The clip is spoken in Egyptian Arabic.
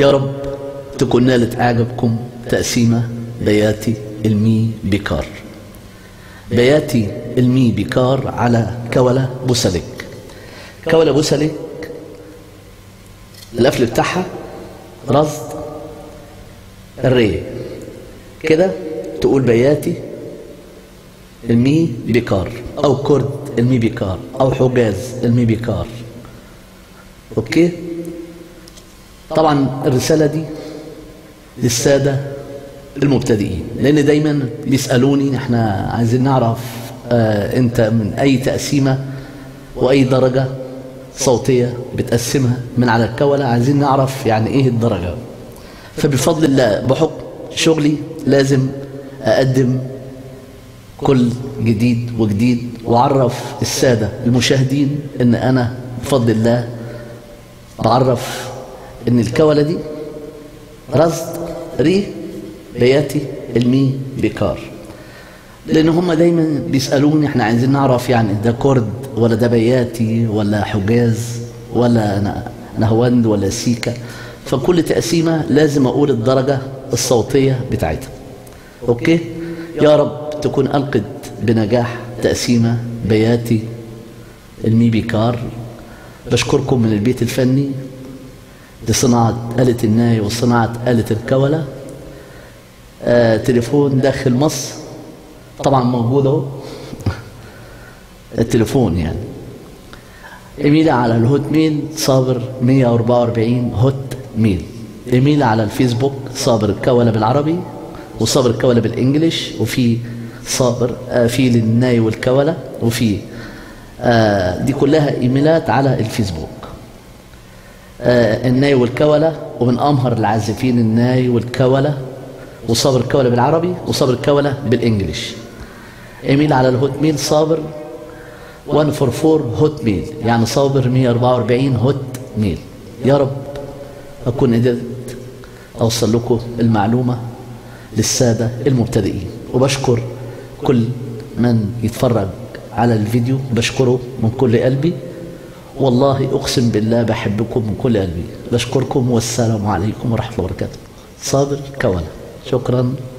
يا رب تكون نالت اعجابكم تقسيمه بياتي المي بكار بياتي المي بكار على كولا بوسلك كولا بوسلك القفل بتاعها رصد الري كده تقول بياتي المي بكار او كرد المي بكار او حجاز المي بكار اوكي طبعا الرساله دي للساده المبتدئين لان دايما بيسالوني احنا عايزين نعرف آه انت من اي تقسيمه واي درجه صوتيه بتقسمها من على الكوله عايزين نعرف يعني ايه الدرجه فبفضل الله بحكم شغلي لازم اقدم كل جديد وجديد واعرف الساده المشاهدين ان انا بفضل الله بعرف ان الكوله دي رصد ري بياتي المي بكار لان هم دايما بيسالوني احنا عايزين نعرف يعني ده كرد ولا ده بياتي ولا حجاز ولا نهوند ولا سيكا فكل تقسيمه لازم اقول الدرجه الصوتيه بتاعتها اوكي يا رب تكون القت بنجاح تقسيمه بياتي المي بكار بشكركم من البيت الفني لصناعة آلة الناي وصناعة آلة الكولة آه تليفون داخل مصر طبعا موجود اهو التليفون يعني ايميل على الهوت ميل صابر 144 هوت ميل ايميل على الفيسبوك صابر الكولة بالعربي وصابر الكولة بالانجليش وفي صابر آه في للناي والكولة وفي آه دي كلها ايميلات على الفيسبوك آه الناي والكولة ومن أمهر العازفين الناي والكولة وصابر الكولة بالعربي وصابر الكولة بالإنجليش إيميل على الهوت ميل صابر 144 هوت ميل يعني صابر 144 هوت ميل يا رب أكون قدرت أوصل لكم المعلومة للسادة المبتدئين وبشكر كل من يتفرج على الفيديو بشكره من كل قلبي والله أقسم بالله بحبكم من كل قلبي بشكركم والسلام عليكم ورحمة الله وبركاته صابر كولا شكرا